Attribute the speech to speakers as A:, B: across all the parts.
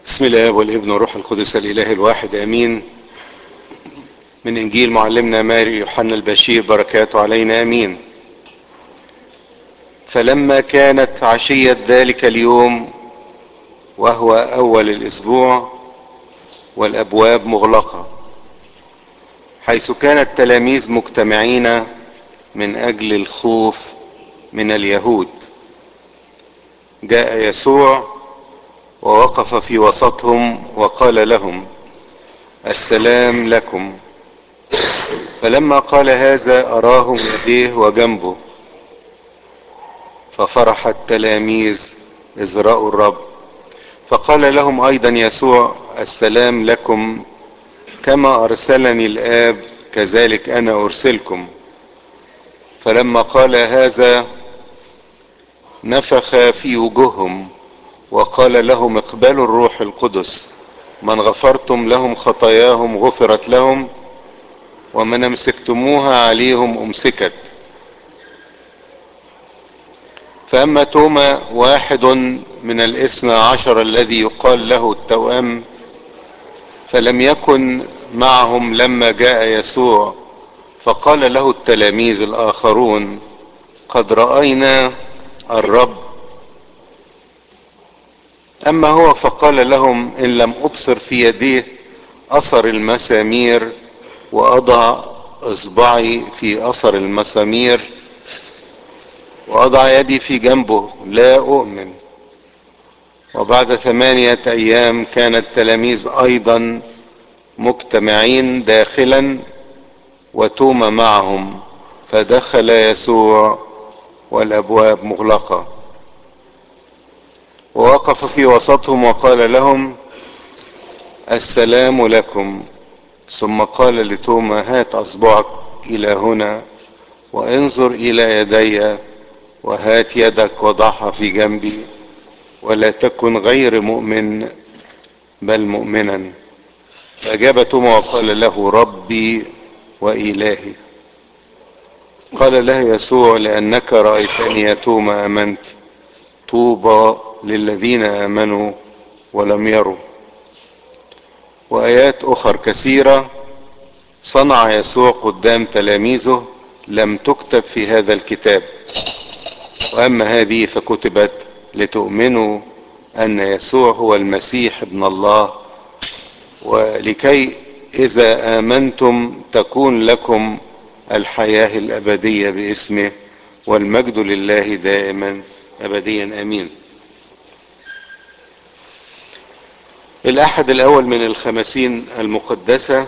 A: بسم الله والابن والروح القدس الاله الواحد امين من انجيل معلمنا ماري يوحنا البشير بركاته علينا امين فلما كانت عشيه ذلك اليوم وهو اول الاسبوع والابواب مغلقه حيث كان التلاميذ مجتمعين من اجل الخوف من اليهود جاء يسوع ووقف في وسطهم وقال لهم السلام لكم فلما قال هذا اراهم يديه وجنبه ففرح التلاميذ اذ راوا الرب فقال لهم ايضا يسوع السلام لكم كما ارسلني الاب كذلك انا ارسلكم فلما قال هذا نفخ في وجوههم وقال لهم اقبلوا الروح القدس من غفرتم لهم خطاياهم غفرت لهم ومن امسكتموها عليهم امسكت فاما توما واحد من الاثنى عشر الذي يقال له التوام فلم يكن معهم لما جاء يسوع فقال له التلاميذ الاخرون قد راينا الرب اما هو فقال لهم ان لم ابصر في يديه اثر المسامير واضع اصبعي في اثر المسامير واضع يدي في جنبه لا اؤمن وبعد ثمانيه ايام كان التلاميذ ايضا مجتمعين داخلا وتوما معهم فدخل يسوع والابواب مغلقه ووقف في وسطهم وقال لهم السلام لكم ثم قال لتوما هات اصبعك الى هنا وانظر الى يدي وهات يدك وضعها في جنبي ولا تكن غير مؤمن بل مؤمنا فاجاب توما وقال له ربي والهي قال له يسوع لانك رايتني يا توما امنت طوبى للذين امنوا ولم يروا وايات اخر كثيره صنع يسوع قدام تلاميذه لم تكتب في هذا الكتاب واما هذه فكتبت لتؤمنوا ان يسوع هو المسيح ابن الله ولكي اذا امنتم تكون لكم الحياه الابديه باسمه والمجد لله دائما ابديا امين الاحد الاول من الخمسين المقدسه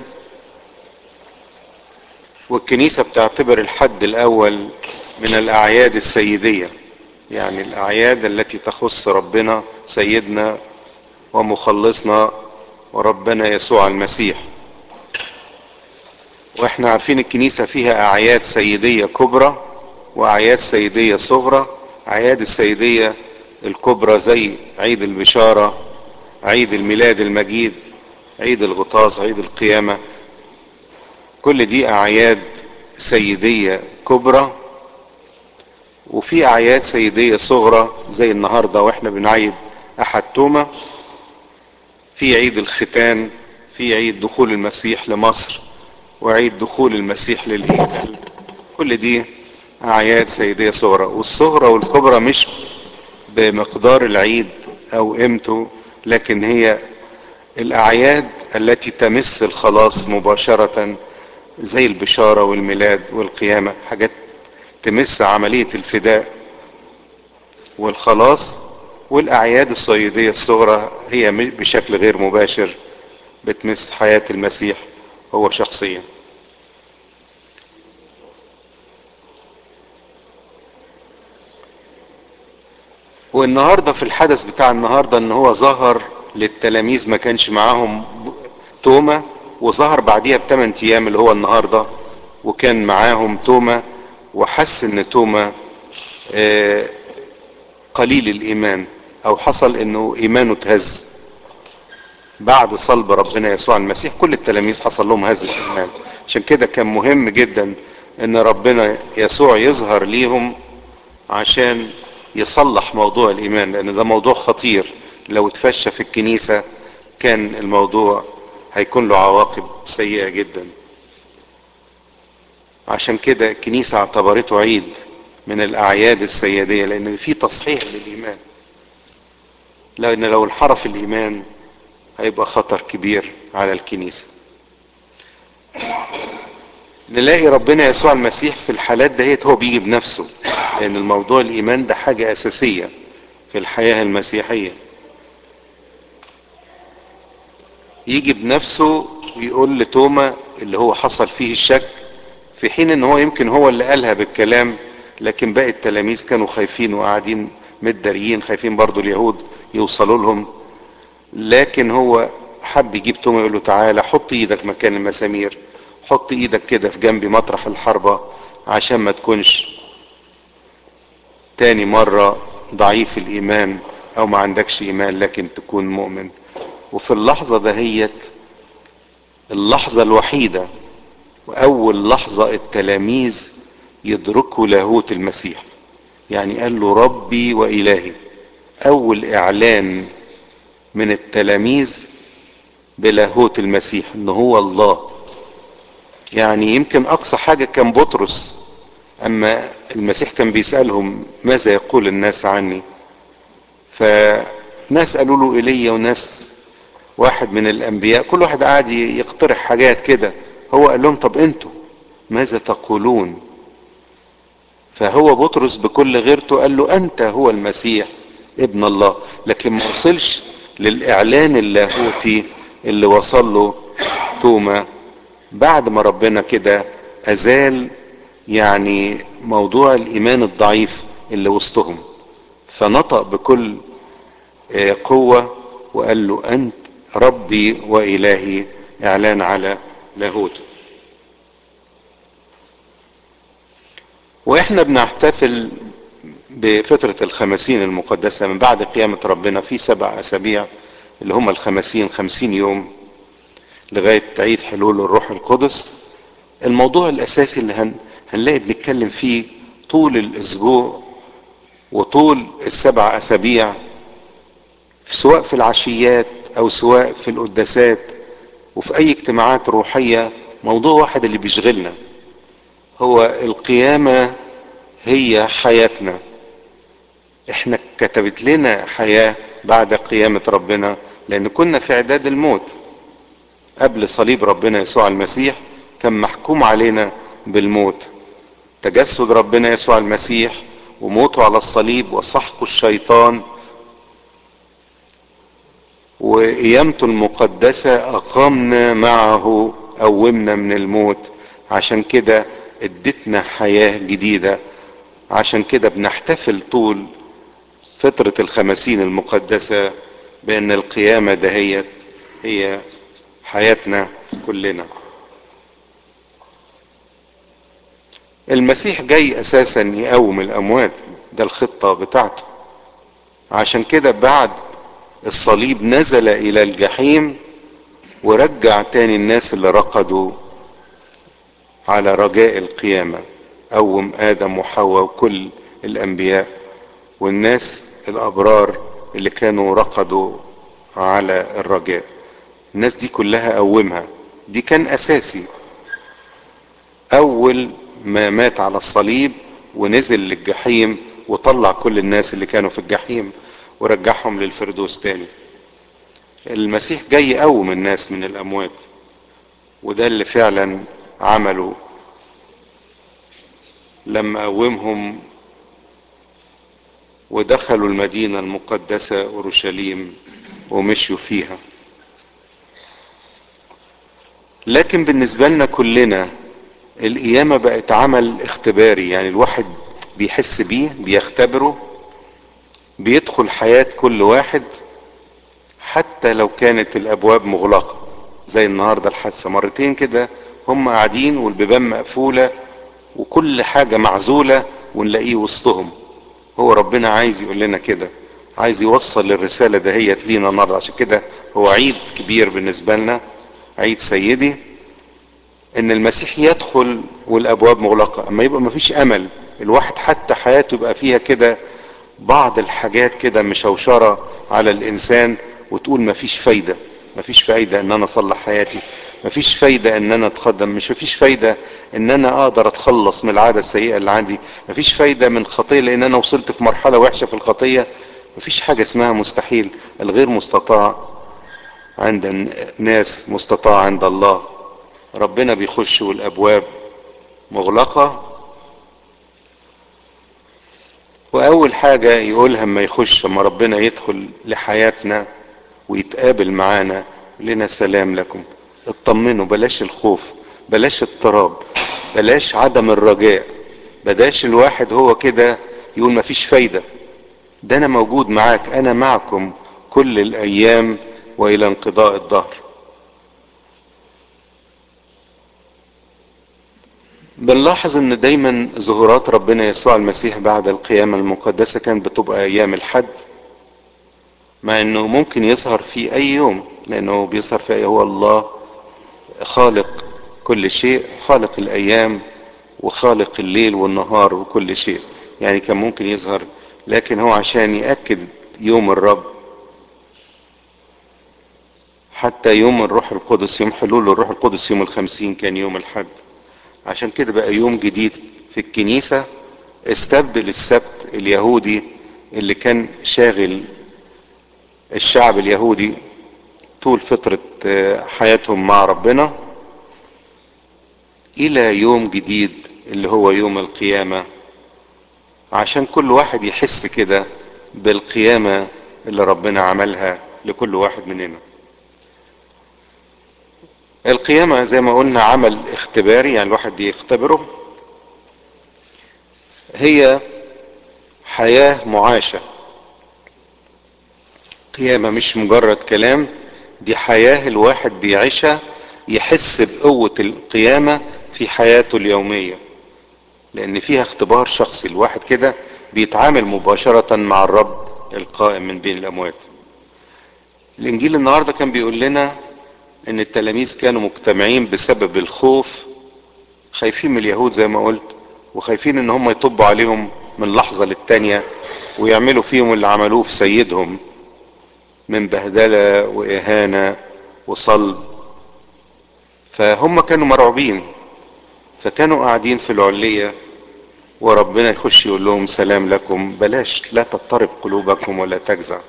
A: والكنيسه بتعتبر الحد الاول من الاعياد السيديه يعني الاعياد التي تخص ربنا سيدنا ومخلصنا وربنا يسوع المسيح واحنا عارفين الكنيسه فيها اعياد سيديه كبرى واعياد سيديه صغرى اعياد السيديه الكبرى زي عيد البشاره عيد الميلاد المجيد عيد الغطاس عيد القيامه كل دي اعياد سيديه كبرى وفي اعياد سيديه صغرى زي النهارده واحنا بنعيد احد توما في عيد الختان في عيد دخول المسيح لمصر وعيد دخول المسيح للهيكل كل دي اعياد سيديه صغرى والصغرى والكبرى مش بمقدار العيد او قيمته لكن هي الاعياد التي تمس الخلاص مباشره زي البشاره والميلاد والقيامه حاجات تمس عمليه الفداء والخلاص والاعياد الصيديه الصغرى هي بشكل غير مباشر بتمس حياه المسيح هو شخصيا والنهارده في الحدث بتاع النهارده ان هو ظهر للتلاميذ ما كانش معاهم توما وظهر بعديها بثمان ايام اللي هو النهارده وكان معاهم توما وحس ان توما قليل الايمان او حصل انه ايمانه اتهز بعد صلب ربنا يسوع المسيح كل التلاميذ حصل لهم هزة الايمان عشان كده كان مهم جدا ان ربنا يسوع يظهر ليهم عشان يصلح موضوع الايمان لان ده موضوع خطير لو اتفشى في الكنيسه كان الموضوع هيكون له عواقب سيئة جدا عشان كده الكنيسة اعتبرته عيد من الأعياد السيادية لأن في تصحيح للإيمان لأن لو انحرف الإيمان هيبقى خطر كبير على الكنيسة نلاقي ربنا يسوع المسيح في الحالات دهيت هو بيجي بنفسه لأن الموضوع الإيمان ده حاجة أساسية في الحياة المسيحية يجي بنفسه ويقول لتوما اللي هو حصل فيه الشك في حين ان هو يمكن هو اللي قالها بالكلام لكن باقي التلاميذ كانوا خايفين وقاعدين متداريين خايفين برضو اليهود يوصلوا لهم لكن هو حب يجيب توما يقول له تعالى حط ايدك مكان المسامير حط ايدك كده في جنبي مطرح الحربة عشان ما تكونش تاني مرة ضعيف الايمان او ما عندكش ايمان لكن تكون مؤمن وفي اللحظة دهيت اللحظة الوحيدة واول لحظة التلاميذ يدركوا لاهوت المسيح يعني قال له ربي والهي اول اعلان من التلاميذ بلاهوت المسيح ان هو الله يعني يمكن اقصى حاجة كان بطرس اما المسيح كان بيسألهم ماذا يقول الناس عني فناس قالوا له ايليا وناس واحد من الانبياء كل واحد قاعد يقترح حاجات كده هو قال لهم طب انتوا ماذا تقولون فهو بطرس بكل غيرته قال له انت هو المسيح ابن الله لكن ما وصلش للاعلان اللاهوتي اللي وصل له توما بعد ما ربنا كده ازال يعني موضوع الايمان الضعيف اللي وسطهم فنطق بكل قوة وقال له انت ربي والهي اعلان على لاهوته واحنا بنحتفل بفترة الخمسين المقدسة من بعد قيامة ربنا في سبع اسابيع اللي هم الخمسين خمسين يوم لغاية عيد حلول الروح القدس الموضوع الاساسي اللي هن هنلاقي بنتكلم فيه طول الاسبوع وطول السبع اسابيع سواء في العشيات او سواء في القداسات وفي اي اجتماعات روحية موضوع واحد اللي بيشغلنا هو القيامة هي حياتنا احنا كتبت لنا حياة بعد قيامة ربنا لان كنا في اعداد الموت قبل صليب ربنا يسوع المسيح كان محكوم علينا بالموت تجسد ربنا يسوع المسيح وموته على الصليب وسحق الشيطان وقيامته المقدسة أقامنا معه قومنا من الموت عشان كده ادتنا حياة جديدة عشان كده بنحتفل طول فترة الخمسين المقدسة بأن القيامة دهيت هي حياتنا كلنا المسيح جاي أساسا يقوم الأموات ده الخطة بتاعته عشان كده بعد الصليب نزل إلى الجحيم ورجع تاني الناس اللي رقدوا على رجاء القيامة قوم آدم وحواء وكل الأنبياء والناس الأبرار اللي كانوا رقدوا على الرجاء الناس دي كلها قومها دي كان أساسي أول ما مات على الصليب ونزل للجحيم وطلع كل الناس اللي كانوا في الجحيم ورجعهم للفردوس تاني المسيح جاي يقوم الناس من الأموات وده اللي فعلا عمله لما قومهم ودخلوا المدينة المقدسة أورشليم ومشوا فيها لكن بالنسبة لنا كلنا القيامة بقت عمل اختباري يعني الواحد بيحس بيه بيختبره بيدخل حياة كل واحد حتى لو كانت الأبواب مغلقة زي النهاردة الحادثة مرتين كده هم قاعدين والبيبان مقفولة وكل حاجة معزولة ونلاقيه وسطهم هو ربنا عايز يقول لنا كده عايز يوصل الرسالة دهيت لينا النهاردة عشان كده هو عيد كبير بالنسبة لنا عيد سيدي ان المسيح يدخل والابواب مغلقة اما يبقى مفيش امل الواحد حتى حياته يبقى فيها كده بعض الحاجات كده مشوشرة على الانسان وتقول مفيش فايدة مفيش فايدة ان انا اصلح حياتي مفيش فايدة ان انا اتقدم مش مفيش فايدة ان انا اقدر اتخلص من العادة السيئة اللي عندي مفيش فايدة من خطية لان انا وصلت في مرحلة وحشة في الخطية مفيش حاجة اسمها مستحيل الغير مستطاع عند الناس مستطاع عند الله ربنا بيخش والابواب مغلقة واول حاجة يقولها اما يخش اما ربنا يدخل لحياتنا ويتقابل معانا لنا سلام لكم اطمنوا بلاش الخوف بلاش اضطراب بلاش عدم الرجاء بلاش الواحد هو كده يقول مفيش فايدة ده انا موجود معاك انا معكم كل الايام والى انقضاء الدهر بنلاحظ ان دايما ظهورات ربنا يسوع المسيح بعد القيامة المقدسة كانت بتبقى ايام الحد مع انه ممكن يظهر في اي يوم لانه بيظهر في هو الله خالق كل شيء خالق الايام وخالق الليل والنهار وكل شيء يعني كان ممكن يظهر لكن هو عشان يأكد يوم الرب حتى يوم الروح القدس يوم حلول الروح القدس يوم الخمسين كان يوم الحد عشان كده بقى يوم جديد في الكنيسة استبدل السبت اليهودي اللي كان شاغل الشعب اليهودي طول فترة حياتهم مع ربنا الى يوم جديد اللي هو يوم القيامة عشان كل واحد يحس كده بالقيامة اللي ربنا عملها لكل واحد مننا القيامة زي ما قلنا عمل اختباري يعني الواحد بيختبره هي حياة معاشة قيامة مش مجرد كلام دي حياة الواحد بيعيشها يحس بقوة القيامة في حياته اليومية لأن فيها اختبار شخصي الواحد كده بيتعامل مباشرة مع الرب القائم من بين الأموات الإنجيل النهاردة كان بيقول لنا إن التلاميذ كانوا مجتمعين بسبب الخوف خايفين من اليهود زي ما قلت وخايفين إن هم يطبوا عليهم من لحظة للتانية ويعملوا فيهم اللي عملوه في سيدهم من بهدلة وإهانة وصلب فهم كانوا مرعوبين فكانوا قاعدين في العلية وربنا يخش يقول لهم سلام لكم بلاش لا تضطرب قلوبكم ولا تجزع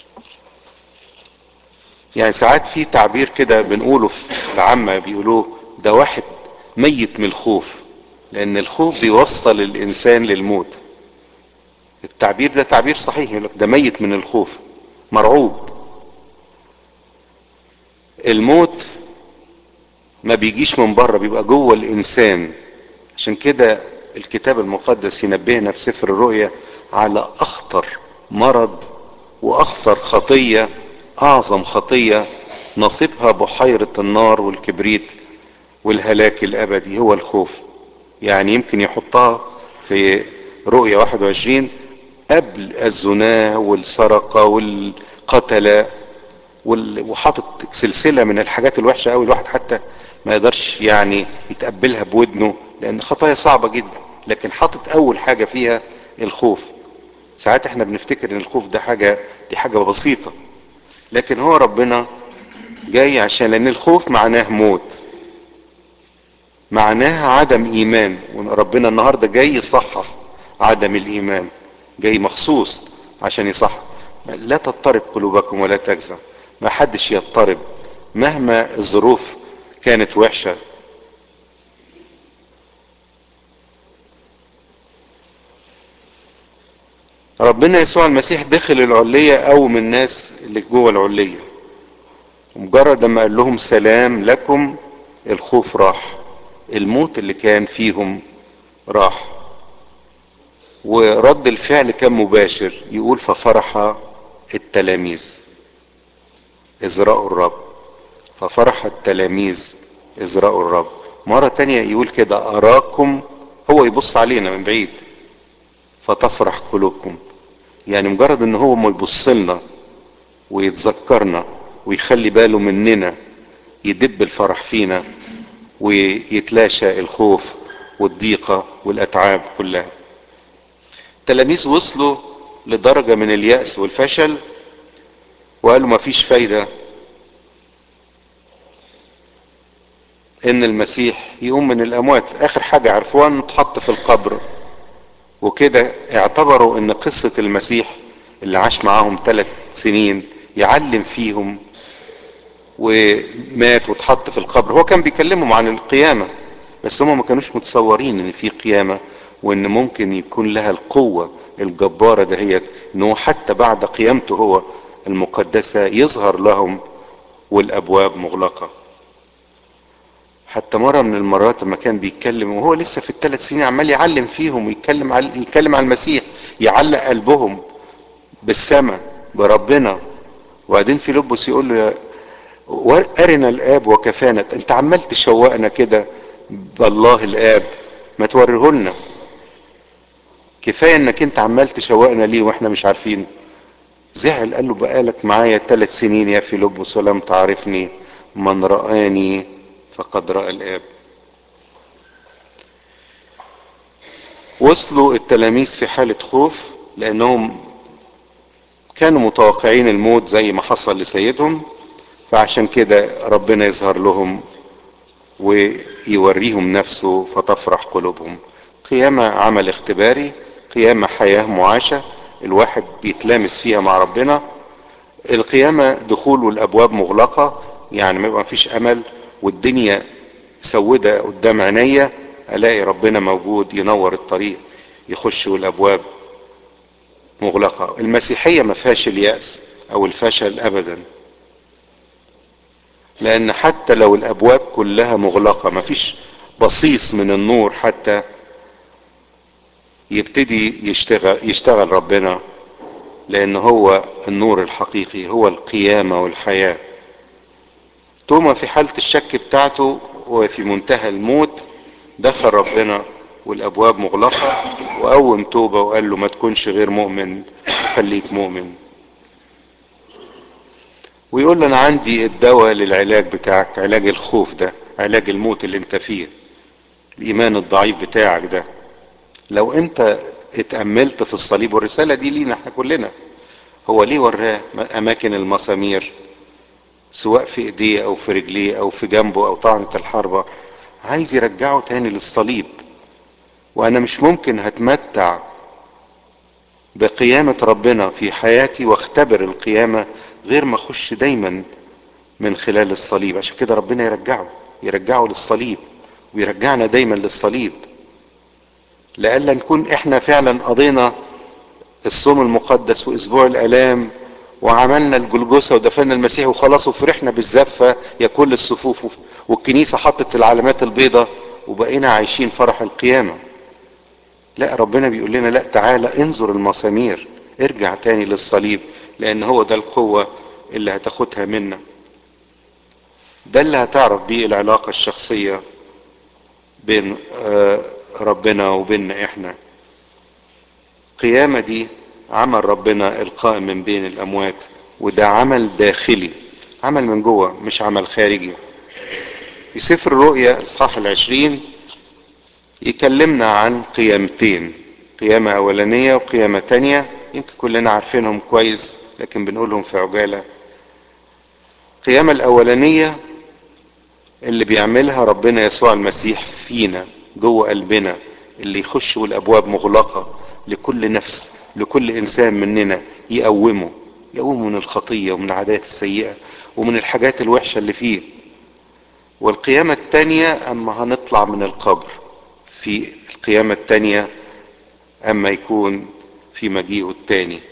A: يعني ساعات في تعبير كده بنقوله في العامة بيقولوه ده واحد ميت من الخوف لأن الخوف بيوصل الإنسان للموت التعبير ده تعبير صحيح يقول لك ده ميت من الخوف مرعوب الموت ما بيجيش من بره بيبقى جوه الانسان عشان كده الكتاب المقدس ينبهنا في سفر الرؤيا على اخطر مرض واخطر خطيه اعظم خطيه نصيبها بحيره النار والكبريت والهلاك الابدي هو الخوف يعني يمكن يحطها في رؤيا 21 قبل الزنا والسرقه والقتله وحاطط سلسله من الحاجات الوحشه قوي الواحد حتى ما يقدرش يعني يتقبلها بودنه لان خطايا صعبه جدا لكن حاطط اول حاجه فيها الخوف ساعات احنا بنفتكر ان الخوف ده حاجه دي حاجه بسيطه لكن هو ربنا جاي عشان لان الخوف معناه موت معناها عدم ايمان وربنا النهارده جاي يصحح عدم الايمان جاي مخصوص عشان يصحح لا تضطرب قلوبكم ولا تجزع ما حدش يضطرب مهما الظروف كانت وحشة ربنا يسوع المسيح دخل العلية قوم الناس اللي جوه العلية مجرد لما قال لهم سلام لكم الخوف راح الموت اللي كان فيهم راح ورد الفعل كان مباشر يقول ففرح التلاميذ إذ رأوا الرب ففرح التلاميذ إذ رأوا الرب مرة تانية يقول كده أراكم هو يبص علينا من بعيد فتفرح قلوبكم يعني مجرد ان هو ما يبص لنا ويتذكرنا ويخلي باله مننا يدب الفرح فينا ويتلاشى الخوف والضيقة والأتعاب كلها التلاميذ وصلوا لدرجة من اليأس والفشل وقالوا ما فيش فايدة ان المسيح يقوم من الاموات اخر حاجة عرفوها انه اتحط في القبر وكده اعتبروا ان قصة المسيح اللي عاش معاهم ثلاث سنين يعلم فيهم ومات واتحط في القبر هو كان بيكلمهم عن القيامة بس هم ما كانوش متصورين ان في قيامة وان ممكن يكون لها القوة الجبارة دهيت ان هو حتى بعد قيامته هو المقدسة يظهر لهم والابواب مغلقة حتى مرة من المرات لما كان بيتكلم وهو لسه في الثلاث سنين عمال يعلم فيهم ويتكلم على يتكلم على المسيح يعلق قلبهم بالسماء بربنا وبعدين فيلبس يقول له ارنا الاب وكفانا انت عمال تشوقنا كده بالله الاب ما توريه لنا كفايه انك انت عمال تشوقنا ليه واحنا مش عارفين زعل قال له بقالك معايا ثلاث سنين يا فيلبس ولم تعرفني من رآني فقد رأى الآب وصلوا التلاميذ في حالة خوف لأنهم كانوا متوقعين الموت زي ما حصل لسيدهم فعشان كده ربنا يظهر لهم ويوريهم نفسه فتفرح قلوبهم قيامة عمل اختباري قيامة حياة معاشة الواحد بيتلامس فيها مع ربنا القيامة دخول والأبواب مغلقة يعني ما يبقى مفيش أمل والدنيا سودة قدام عينيا ألاقي ربنا موجود ينور الطريق يخش والأبواب مغلقة المسيحية ما فيهاش اليأس أو الفشل أبدا لأن حتى لو الأبواب كلها مغلقة ما فيش بصيص من النور حتى يبتدي يشتغل يشتغل ربنا لأن هو النور الحقيقي هو القيامة والحياة توما في حالة الشك بتاعته وفي منتهى الموت دخل ربنا والابواب مغلقة وقوم توبة وقال له ما تكونش غير مؤمن خليك مؤمن ويقول له انا عندي الدواء للعلاج بتاعك علاج الخوف ده علاج الموت اللي انت فيه الايمان الضعيف بتاعك ده لو انت اتأملت في الصليب والرسالة دي لينا احنا كلنا هو ليه وراه اماكن المسامير سواء في ايديه او في رجليه او في جنبه او طعنة الحربة عايز يرجعه تاني للصليب وانا مش ممكن هتمتع بقيامة ربنا في حياتي واختبر القيامة غير ما اخش دايما من خلال الصليب عشان كده ربنا يرجعه يرجعه للصليب ويرجعنا دايما للصليب لألا نكون احنا فعلا قضينا الصوم المقدس واسبوع الالام وعملنا الجلجوسة ودفنا المسيح وخلاص وفرحنا بالزفة يا كل الصفوف والكنيسة حطت العلامات البيضة وبقينا عايشين فرح القيامة لا ربنا بيقول لنا لا تعالى انظر المسامير ارجع تاني للصليب لان هو ده القوة اللي هتاخدها منا ده اللي هتعرف بيه العلاقة الشخصية بين ربنا وبيننا احنا قيامة دي عمل ربنا القائم من بين الاموات وده عمل داخلي عمل من جوه مش عمل خارجي في سفر الرؤيا الاصحاح العشرين يكلمنا عن قيامتين قيامة اولانية وقيامة تانية يمكن كلنا عارفينهم كويس لكن بنقولهم في عجالة القيامة الاولانية اللي بيعملها ربنا يسوع المسيح فينا جوه قلبنا اللي يخش والابواب مغلقة لكل نفس لكل انسان مننا يقومه يقومه من الخطية ومن العادات السيئة ومن الحاجات الوحشة اللي فيه والقيامة التانية اما هنطلع من القبر في القيامة التانية اما يكون في مجيئه التاني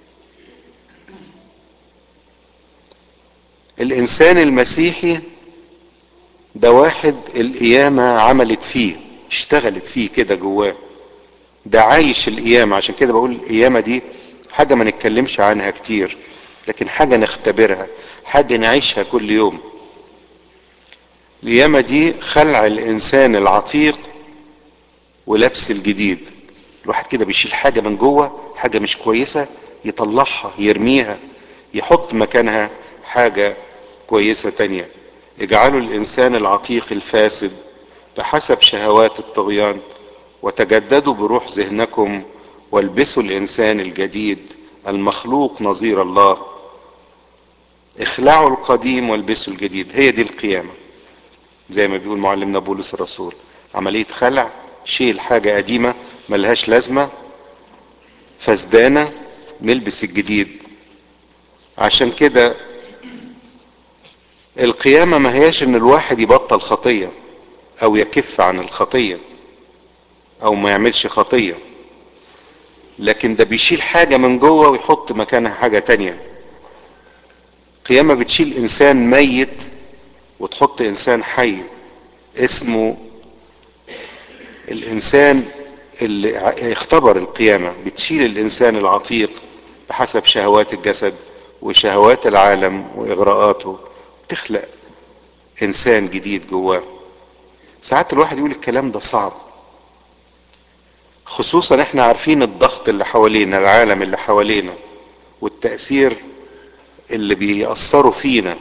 A: الانسان المسيحي ده واحد القيامة عملت فيه اشتغلت فيه كده جواه ده عايش القيامة عشان كده بقول القيامة دي حاجة ما نتكلمش عنها كتير لكن حاجة نختبرها حاجة نعيشها كل يوم القيامة دي خلع الإنسان العتيق ولبس الجديد الواحد كده بيشيل حاجة من جوه حاجة مش كويسة يطلعها يرميها يحط مكانها حاجة كويسة تانية اجعلوا الإنسان العتيق الفاسد بحسب شهوات الطغيان وتجددوا بروح ذهنكم والبسوا الانسان الجديد المخلوق نظير الله اخلعوا القديم والبسوا الجديد هي دي القيامه زي ما بيقول معلمنا بولس الرسول عملية خلع شيل حاجة قديمة ملهاش لازمة فسدانة نلبس الجديد عشان كده القيامة ما هياش ان الواحد يبطل خطية او يكف عن الخطية او ما يعملش خطية لكن ده بيشيل حاجة من جوه ويحط مكانها حاجة تانية قيامة بتشيل انسان ميت وتحط انسان حي اسمه الانسان اللي اختبر القيامة بتشيل الانسان العتيق بحسب شهوات الجسد وشهوات العالم واغراءاته تخلق انسان جديد جواه ساعات الواحد يقول الكلام ده صعب خصوصا احنا عارفين الضغط اللي حوالينا العالم اللي حوالينا والتأثير اللي بيأثروا فينا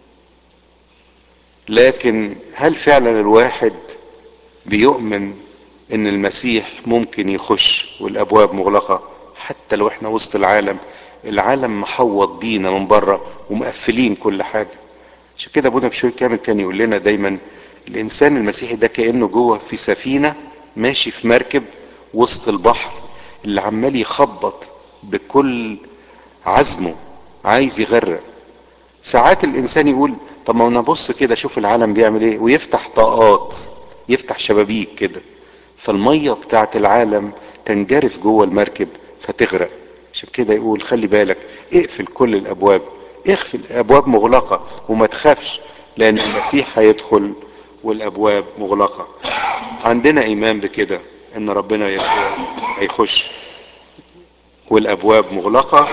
A: لكن هل فعلا الواحد بيؤمن ان المسيح ممكن يخش والابواب مغلقة حتى لو احنا وسط العالم العالم محوط بينا من بره ومقفلين كل حاجة عشان كده ابونا بشوي كامل كان يقول لنا دايما الانسان المسيحي ده كانه جوه في سفينه ماشي في مركب وسط البحر اللي عمال يخبط بكل عزمه عايز يغرق ساعات الانسان يقول طب ما انا ابص كده اشوف العالم بيعمل ايه ويفتح طاقات يفتح شبابيك كده فالميه بتاعت العالم تنجرف جوه المركب فتغرق عشان كده يقول خلي بالك اقفل كل الابواب اقفل الابواب مغلقه وما تخافش لان المسيح هيدخل والابواب مغلقه عندنا ايمان بكده ان ربنا يسوع هيخش والابواب مغلقه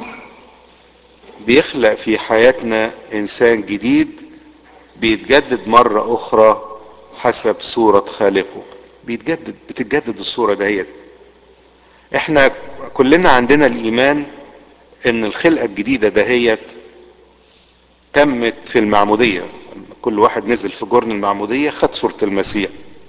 A: بيخلق في حياتنا انسان جديد بيتجدد مره اخرى حسب صوره خالقه بيتجدد بتتجدد الصوره دهيت احنا كلنا عندنا الايمان ان الخلقه الجديده دهيت تمت في المعموديه كل واحد نزل في جرن المعموديه خد صوره المسيح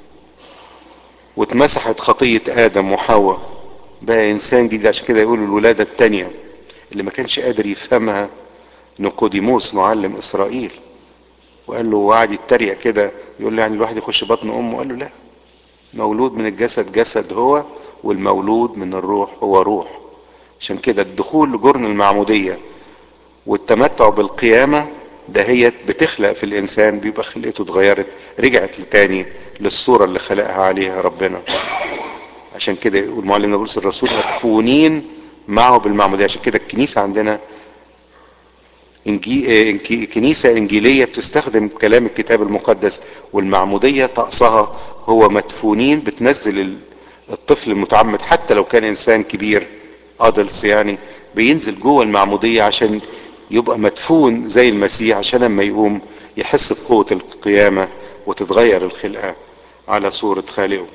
A: واتمسحت خطيه ادم وحواء بقى انسان جديد عشان كده يقولوا الولاده الثانيه اللي ما كانش قادر يفهمها نيقوديموس معلم اسرائيل وقال له وقعد يتريق كده يقول له يعني الواحد يخش بطن امه قال له لا مولود من الجسد جسد هو والمولود من الروح هو روح عشان كده الدخول لجرن المعموديه والتمتع بالقيامه دهيت بتخلق في الانسان بيبقى خلقته اتغيرت رجعت لتاني للصوره اللي خلقها عليها ربنا عشان كده يقول معلمنا بولس الرسول مدفونين معه بالمعموديه عشان كده الكنيسه عندنا إنجي... إنجي... كنيسة إنجيلية بتستخدم كلام الكتاب المقدس والمعمودية طقسها هو مدفونين بتنزل الطفل المتعمد حتى لو كان إنسان كبير أدلس يعني بينزل جوه المعمودية عشان يبقى مدفون زي المسيح عشان لما يقوم يحس بقوة القيامة وتتغير الخلقة على صورة خالقه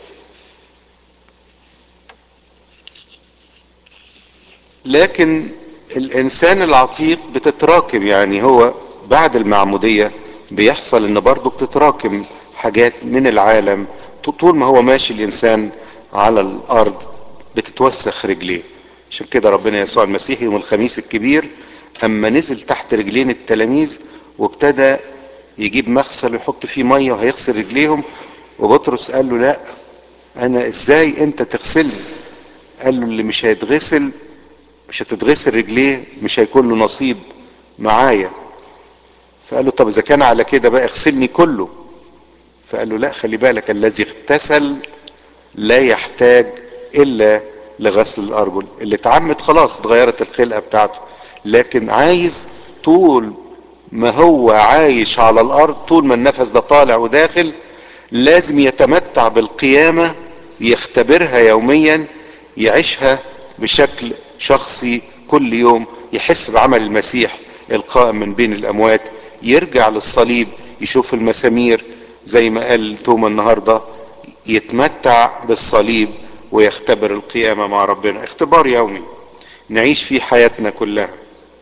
A: لكن الانسان العتيق بتتراكم يعني هو بعد المعمودية بيحصل ان برضه بتتراكم حاجات من العالم طول ما هو ماشي الانسان على الارض بتتوسخ رجليه عشان كده ربنا يسوع المسيح يوم الخميس الكبير اما نزل تحت رجلين التلاميذ وابتدى يجيب مغسل ويحط فيه ميه وهيغسل رجليهم وبطرس قال له لا انا ازاي انت تغسلني قال له اللي مش هيتغسل مش هتتغسل رجليه مش هيكون له نصيب معايا فقال له طب اذا كان على كده بقى اغسلني كله فقال له لا خلي بالك الذي اغتسل لا يحتاج الا لغسل الارجل اللي اتعمد خلاص اتغيرت الخلقه بتاعته لكن عايز طول ما هو عايش على الارض طول ما النفس ده طالع وداخل لازم يتمتع بالقيامه يختبرها يوميا يعيشها بشكل شخصي كل يوم يحس بعمل المسيح القائم من بين الاموات يرجع للصليب يشوف المسامير زي ما قال توما النهارده يتمتع بالصليب ويختبر القيامه مع ربنا اختبار يومي نعيش فيه حياتنا كلها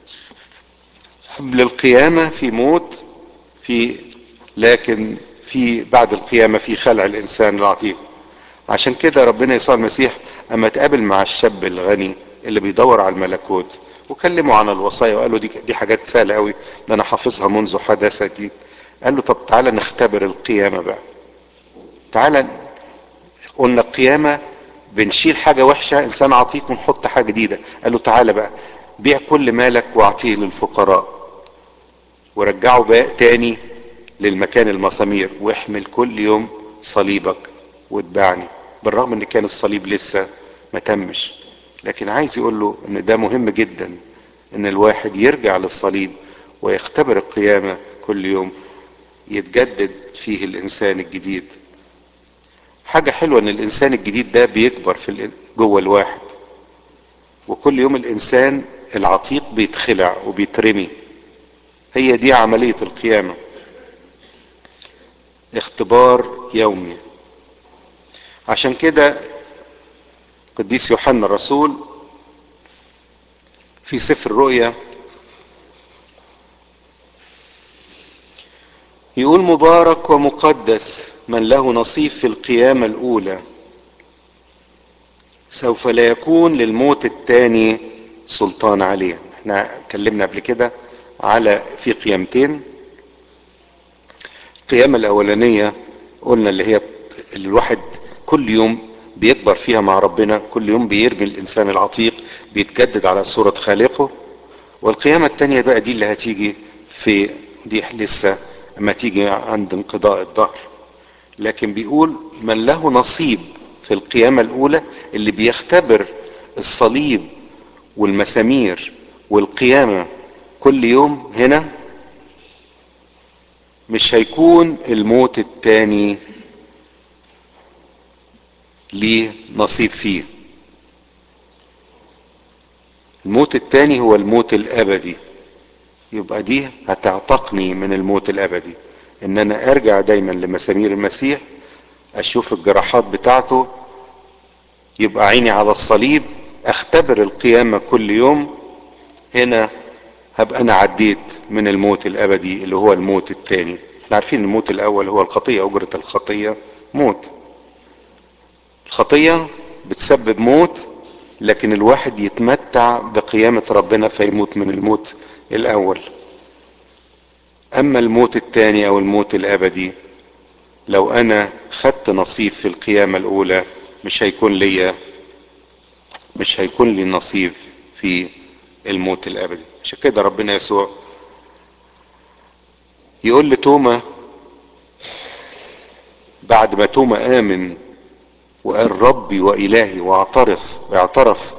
A: قبل القيامه في موت في لكن في بعد القيامه في خلع الانسان العتيق عشان كده ربنا يسوع المسيح اما تقابل مع الشاب الغني اللي بيدور على الملكوت وكلموا عن الوصايا وقالوا دي دي حاجات سهله قوي ده انا حافظها منذ حداثتي قال له طب تعالى نختبر القيامة بقى تعالى قلنا القيامة بنشيل حاجة وحشة انسان عطيك ونحط حاجة جديدة قال له تعالى بقى بيع كل مالك واعطيه للفقراء ورجعه بقى تاني للمكان المسامير واحمل كل يوم صليبك واتبعني بالرغم ان كان الصليب لسه ما تمش لكن عايز يقول له ان ده مهم جدا ان الواحد يرجع للصليب ويختبر القيامة كل يوم يتجدد فيه الانسان الجديد حاجة حلوة ان الانسان الجديد ده بيكبر في جوه الواحد وكل يوم الانسان العتيق بيتخلع وبيترمي هي دي عملية القيامة اختبار يومي عشان كده قديس يوحنا الرسول في سفر الرؤيا يقول مبارك ومقدس من له نصيب في القيامة الأولى سوف لا يكون للموت الثاني سلطان عليه احنا اتكلمنا قبل كده على في قيامتين القيامة الأولانية قلنا اللي هي اللي الواحد كل يوم بيكبر فيها مع ربنا كل يوم بيرمي الإنسان العتيق بيتجدد على صورة خالقه والقيامة التانية بقى دي اللي هتيجي في دي لسه اما تيجي عند انقضاء الظهر لكن بيقول من له نصيب في القيامة الأولى اللي بيختبر الصليب والمسامير والقيامة كل يوم هنا مش هيكون الموت التاني ليه نصيب فيه الموت التاني هو الموت الابدي يبقى دي هتعتقني من الموت الابدي ان انا ارجع دايما لمسامير المسيح اشوف الجراحات بتاعته يبقى عيني على الصليب اختبر القيامة كل يوم هنا هبقى انا عديت من الموت الابدي اللي هو الموت التاني احنا عارفين الموت الاول هو الخطية اجرة الخطية موت الخطية بتسبب موت لكن الواحد يتمتع بقيامة ربنا فيموت من الموت الاول اما الموت التاني او الموت الابدي لو انا خدت نصيب في القيامة الاولى مش هيكون ليا مش هيكون لي نصيب في الموت الابدي عشان كده ربنا يسوع يقول لتوما بعد ما توما امن وقال ربي والهي واعترف اعترف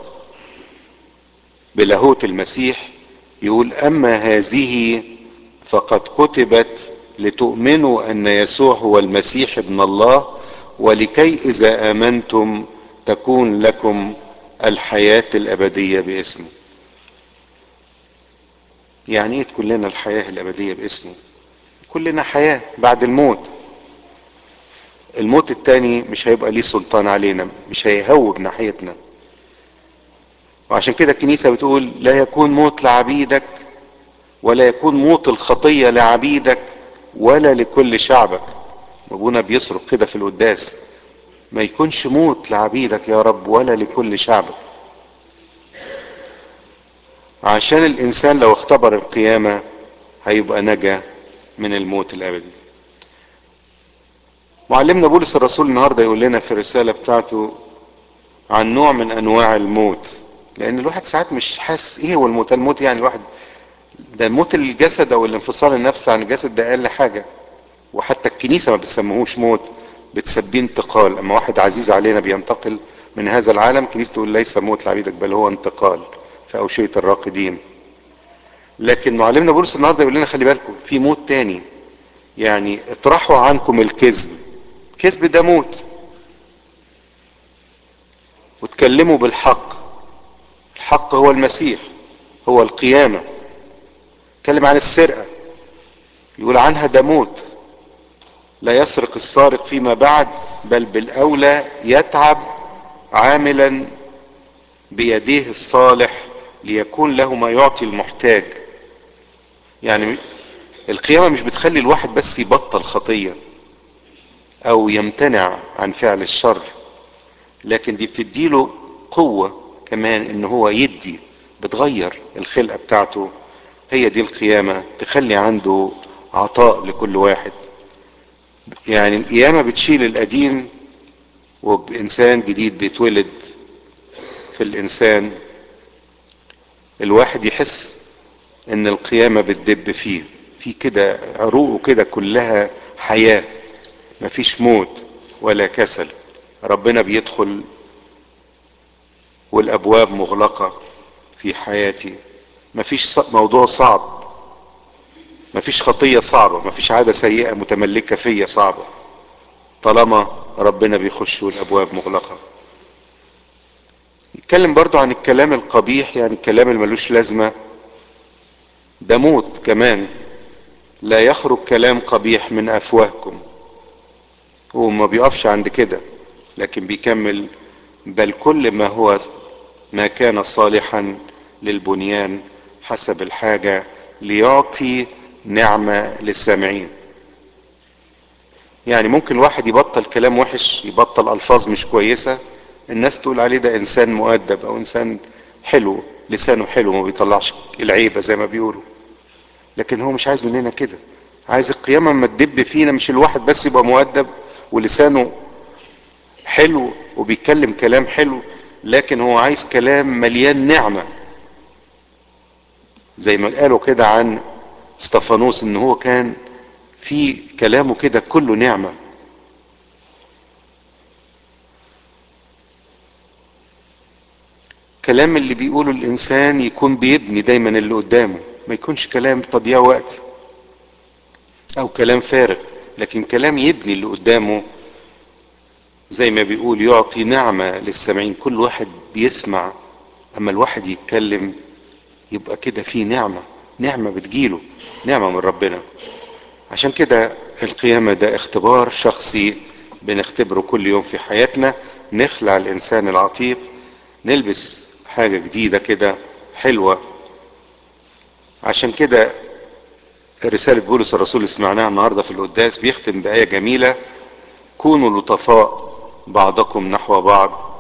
A: بلاهوت المسيح يقول اما هذه فقد كتبت لتؤمنوا ان يسوع هو المسيح ابن الله ولكي اذا امنتم تكون لكم الحياة الابدية باسمه يعني ايه تكون لنا الحياة الابدية باسمه كلنا حياة بعد الموت الموت التاني مش هيبقى ليه سلطان علينا مش هيهوب ناحيتنا وعشان كده الكنيسة بتقول لا يكون موت لعبيدك ولا يكون موت الخطية لعبيدك ولا لكل شعبك ابونا بيصرخ كده في القداس ما يكونش موت لعبيدك يا رب ولا لكل شعبك عشان الانسان لو اختبر القيامة هيبقى نجا من الموت الابدي معلمنا بولس الرسول النهارده يقول لنا في الرساله بتاعته عن نوع من انواع الموت لان الواحد ساعات مش حاسس ايه هو الموت الموت يعني الواحد ده موت الجسد او الانفصال النفسي عن الجسد ده اقل حاجه وحتى الكنيسه ما بتسميهوش موت بتسميه انتقال اما واحد عزيز علينا بينتقل من هذا العالم كنيسه تقول ليس موت لعبيدك بل هو انتقال في اوشيه الراقدين لكن معلمنا بولس النهارده يقول لنا خلي بالكم في موت تاني يعني اطرحوا عنكم الكذب الكذب ده موت وتكلموا بالحق الحق هو المسيح هو القيامة اتكلم عن السرقة يقول عنها ده موت لا يسرق السارق فيما بعد بل بالأولى يتعب عاملا بيديه الصالح ليكون له ما يعطي المحتاج يعني القيامة مش بتخلي الواحد بس يبطل خطية او يمتنع عن فعل الشر لكن دي بتديله قوة كمان ان هو يدي بتغير الخلقة بتاعته هي دي القيامة تخلي عنده عطاء لكل واحد يعني القيامة بتشيل القديم وبإنسان جديد بيتولد في الإنسان الواحد يحس إن القيامة بتدب فيه في كده عروقه كده كلها حياة مفيش موت ولا كسل ربنا بيدخل والأبواب مغلقة في حياتي مفيش موضوع صعب مفيش خطية صعبة مفيش عادة سيئة متملكة فيا صعبة طالما ربنا بيخش والابواب مغلقة يتكلم برضو عن الكلام القبيح يعني الكلام اللي ملوش لازمة ده موت كمان لا يخرج كلام قبيح من افواهكم وما بيقفش عند كده لكن بيكمل بل كل ما هو ما كان صالحا للبنيان حسب الحاجة ليعطي نعمة للسامعين يعني ممكن الواحد يبطل كلام وحش يبطل الفاظ مش كويسة الناس تقول عليه ده انسان مؤدب او انسان حلو لسانه حلو ما بيطلعش العيبة زي ما بيقولوا لكن هو مش عايز مننا كده عايز القيامة ما تدب فينا مش الواحد بس يبقى مؤدب ولسانه حلو وبيتكلم كلام حلو لكن هو عايز كلام مليان نعمة زي ما قالوا كده عن استفانوس ان هو كان في كلامه كده كله نعمة كلام اللي بيقوله الانسان يكون بيبني دايما اللي قدامه ما يكونش كلام تضييع وقت او كلام فارغ لكن كلام يبني اللي قدامه زي ما بيقول يعطي نعمة للسامعين كل واحد بيسمع اما الواحد يتكلم يبقى كده في نعمة نعمة بتجيله نعمة من ربنا عشان كده القيامة ده اختبار شخصي بنختبره كل يوم في حياتنا نخلع الانسان العتيق نلبس حاجة جديدة كده حلوة عشان كده رسالة بولس الرسول اللي سمعناها النهاردة في القداس بيختم بآية جميلة كونوا لطفاء بعضكم نحو بعض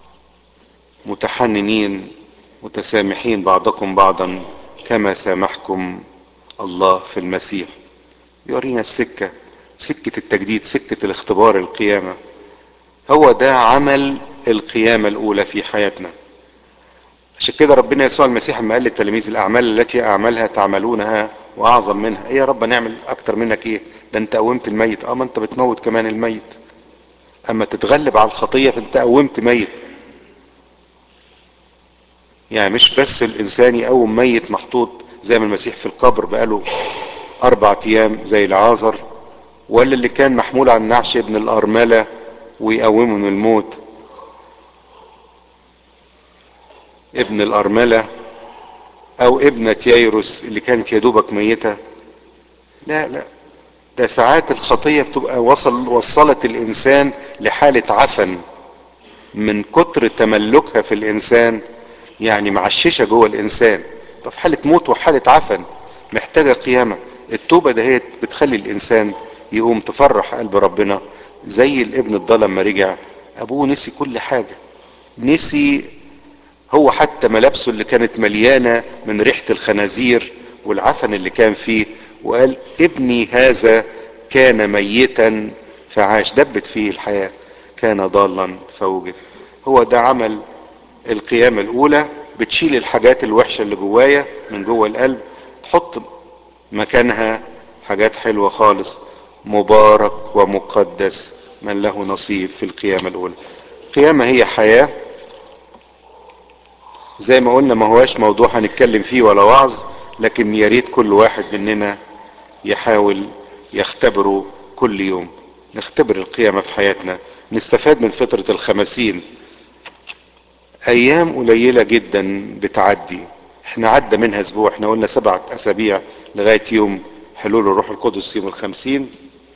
A: متحننين متسامحين بعضكم بعضا كما سامحكم الله في المسيح يورينا السكة سكة التجديد سكة الاختبار القيامة هو ده عمل القيامة الأولى في حياتنا عشان كده ربنا يسوع المسيح لما قال للتلاميذ الأعمال التي أعملها تعملونها وأعظم منها إيه يا رب نعمل أكتر منك إيه ده أنت قومت الميت أه ما أنت بتموت كمان الميت أما تتغلب على الخطية فأنت قومت ميت يعني مش بس الإنسان يقوم ميت محطوط زي ما المسيح في القبر بقاله أربع أيام زي العازر ولا اللي كان محمول على النعش ابن الأرملة ويقومه من الموت ابن الأرملة أو ابنة يايروس اللي كانت يدوبك ميتة لا لا ده ساعات الخطية بتبقى وصل وصلت الإنسان لحالة عفن من كتر تملكها في الإنسان يعني معششة جوه الإنسان ففي حالة موت وحالة عفن محتاجة قيامة التوبة دهيت بتخلي الإنسان يقوم تفرح قلب ربنا زي الابن الضال لما رجع أبوه نسي كل حاجة نسي هو حتى ملابسه اللي كانت مليانة من ريحة الخنازير والعفن اللي كان فيه وقال ابني هذا كان ميتا فعاش دبت فيه الحياة كان ضالا فوجد هو ده عمل القيامة الأولى بتشيل الحاجات الوحشة اللي جوايا من جوه القلب تحط مكانها حاجات حلوة خالص مبارك ومقدس من له نصيب في القيامة الأولى القيامة هي حياة زي ما قلنا ما هواش موضوع هنتكلم فيه ولا وعظ لكن يا ريت كل واحد مننا يحاول يختبره كل يوم نختبر القيامة في حياتنا نستفاد من فترة الخمسين ايام قليلة جدا بتعدي احنا عدى منها اسبوع احنا قلنا سبعة اسابيع لغاية يوم حلول الروح القدس يوم الخمسين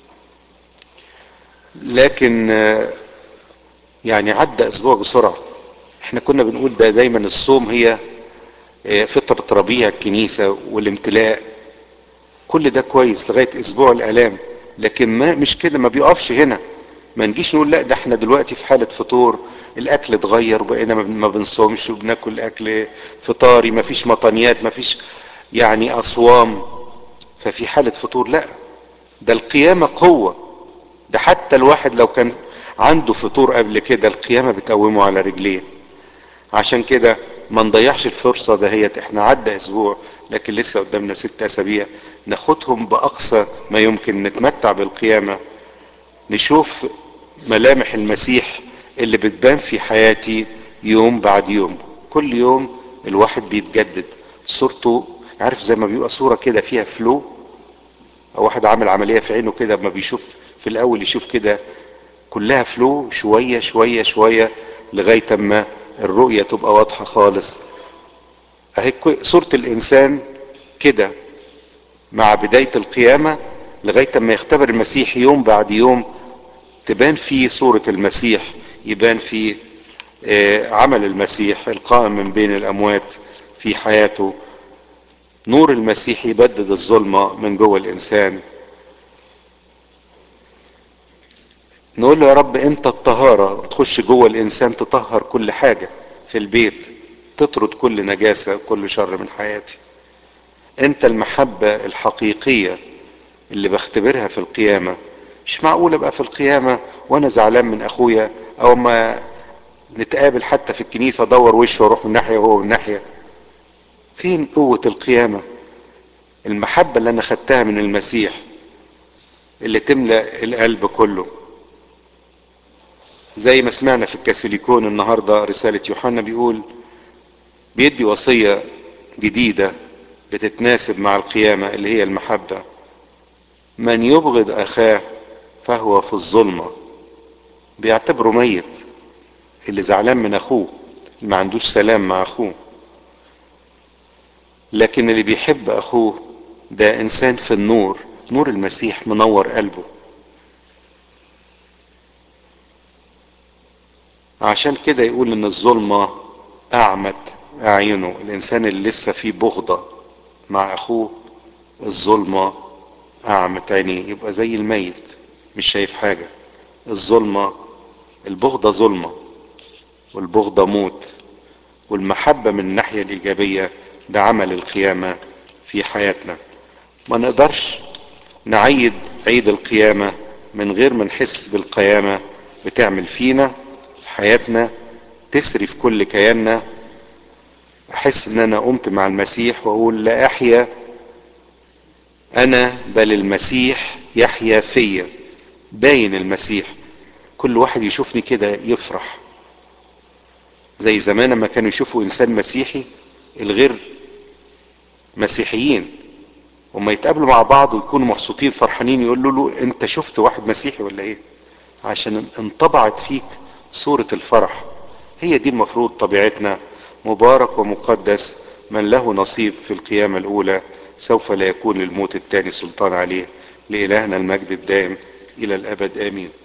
A: لكن يعني عدى اسبوع بسرعة احنا كنا بنقول ده دايما الصوم هي فطرة ربيع الكنيسة والامتلاء كل ده كويس لغاية اسبوع الالام لكن ما مش كده ما بيقفش هنا ما نجيش نقول لا ده احنا دلوقتي في حالة فطور الاكل اتغير وبقينا ما بنصومش وبناكل اكل فطاري ما فيش مطانيات ما فيش يعني اصوام ففي حالة فطور لا ده القيامة قوة ده حتى الواحد لو كان عنده فطور قبل كده القيامة بتقومه على رجليه عشان كده ما نضيعش الفرصة دهيت احنا عدى اسبوع لكن لسه قدامنا ست اسابيع ناخدهم باقصى ما يمكن نتمتع بالقيامة نشوف ملامح المسيح اللي بتبان في حياتي يوم بعد يوم كل يوم الواحد بيتجدد صورته عارف زي ما بيبقى صورة كده فيها فلو او واحد عامل عملية في عينه كده ما بيشوف في الاول يشوف كده كلها فلو شوية شوية شوية لغاية ما الرؤية تبقى واضحة خالص اهي صورة الانسان كده مع بداية القيامة لغاية ما يختبر المسيح يوم بعد يوم تبان فيه صورة المسيح يبان فيه عمل المسيح القائم من بين الاموات في حياته نور المسيح يبدد الظلمة من جوه الانسان نقول له يا رب انت الطهارة تخش جوه الانسان تطهر كل حاجة في البيت تطرد كل نجاسة كل شر من حياتي انت المحبة الحقيقية اللي بختبرها في القيامة مش معقول ابقى في القيامة وانا زعلان من اخويا او ما نتقابل حتى في الكنيسة ادور وشه واروح من ناحية وهو من ناحية فين قوة القيامة المحبة اللي انا خدتها من المسيح اللي تملأ القلب كله زي ما سمعنا في الكاثوليكون النهاردة رسالة يوحنا بيقول بيدي وصية جديدة بتتناسب مع القيامة اللي هي المحبة من يبغض أخاه فهو في الظلمة بيعتبره ميت اللي زعلان من أخوه اللي ما عندوش سلام مع أخوه لكن اللي بيحب أخوه ده إنسان في النور نور المسيح منور قلبه عشان كده يقول ان الظلمة اعمت اعينه الانسان اللي لسه فيه بغضة مع اخوه الظلمة اعمت عينيه يبقى زي الميت مش شايف حاجة الظلمة البغضة ظلمة والبغضة موت والمحبة من الناحية الايجابية ده عمل القيامة في حياتنا ما نقدرش نعيد عيد القيامة من غير ما نحس بالقيامة بتعمل فينا في حياتنا تسري في كل كياننا احس ان انا قمت مع المسيح واقول لا احيا انا بل المسيح يحيا فيا باين المسيح كل واحد يشوفني كده يفرح زي زمان لما كانوا يشوفوا انسان مسيحي الغير مسيحيين وما يتقابلوا مع بعض ويكونوا مبسوطين فرحانين يقولوا له انت شفت واحد مسيحي ولا ايه عشان انطبعت فيك صورة الفرح هي دي المفروض طبيعتنا مبارك ومقدس من له نصيب في القيامة الأولى سوف لا يكون للموت الثاني سلطان عليه لإلهنا المجد الدائم إلى الأبد آمين